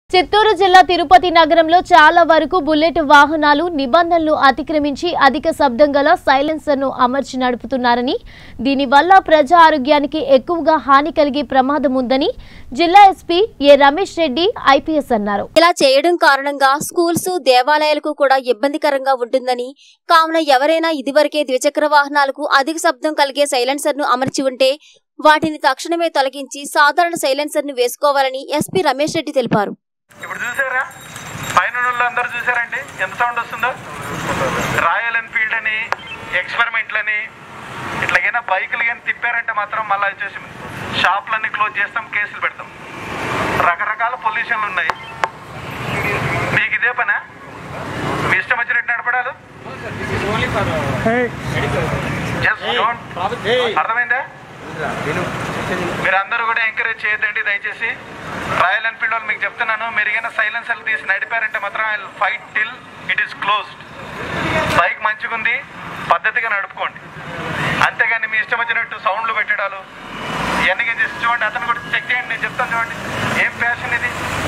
చిత్తూరు జిల్లా తిరుపతి నగరంలో చాలా వరకు బుల్లెట్ వాహనాలు నిబంధనలు అతిక్రమించి అధిక శబ్దం గల సైలెన్సర్ను అమర్చి నడుపుతున్నారని దీనివల్ల ప్రజా ఆరోగ్యానికి ఎక్కువగా హాని కలిగే ప్రమాదం ఉందని జిల్లా SP A Ramesh Reddy IPS అన్నారు ఇలా చేయడం కారణంగా స్కూల్స్ దేవాలయాలకు కూడా ఇబ్బందికరంగా ఉంటుందని కావున ఎవరైనా ఇదివరకే ద్విచక్ర వాహనాలకు అధిక శబ్దం కలిగే సైలెన్సర్ ను అమర్చి ఉంటే వాటిని తక్షణమే తొలగించి సాధారణ సైలెన్సర్ ను వేసుకోవాలని ఎస్పీ రమేష్ రెడ్డి తెలిపారు ఇప్పుడు చూసారా పైన వాళ్ళు అందరూ చూసారండి ఎంత సౌండ్ వస్తుందో రాయల్ ఎన్ఫీల్డ్ అని ఎక్స్పెరిమెంట్లని ఇట్లాగైనా బైకులు కానీ తిప్పారంటే మాత్రం మళ్ళీ వచ్చేసి షాపులన్నీ క్లోజ్ చేస్తాం కేసులు పెడతాం రకరకాల పొల్యూషన్లు ఉన్నాయి మీకు ఇదే పనా మీ ఇష్టం వచ్చినట్టు నడపడాలు Just don't- అర్థమైందా మీరు అందరూ కూడా ఎంకరేజ్ చేయొద్దండి దయచేసి రాయల్ ఎన్ఫీల్డ్ వాళ్ళు మీకు చెప్తున్నాను మీరు ఏమైనా సైలెన్సర్లు తీసి నడిపారంటే మాత్రం I fight till it is closed bike మంచిగా ఉంది పద్ధతిగా నడుపుకోండి అంతేగాని మీ ఇష్టం వచ్చినట్టు సౌండ్లు పెట్టడాలు ఇవన్నీ చేసి చూడండి అతను కూడా చెక్ చేయండి నేను చెప్తాను చూడండి ఏం ప్యాషన్ ఇది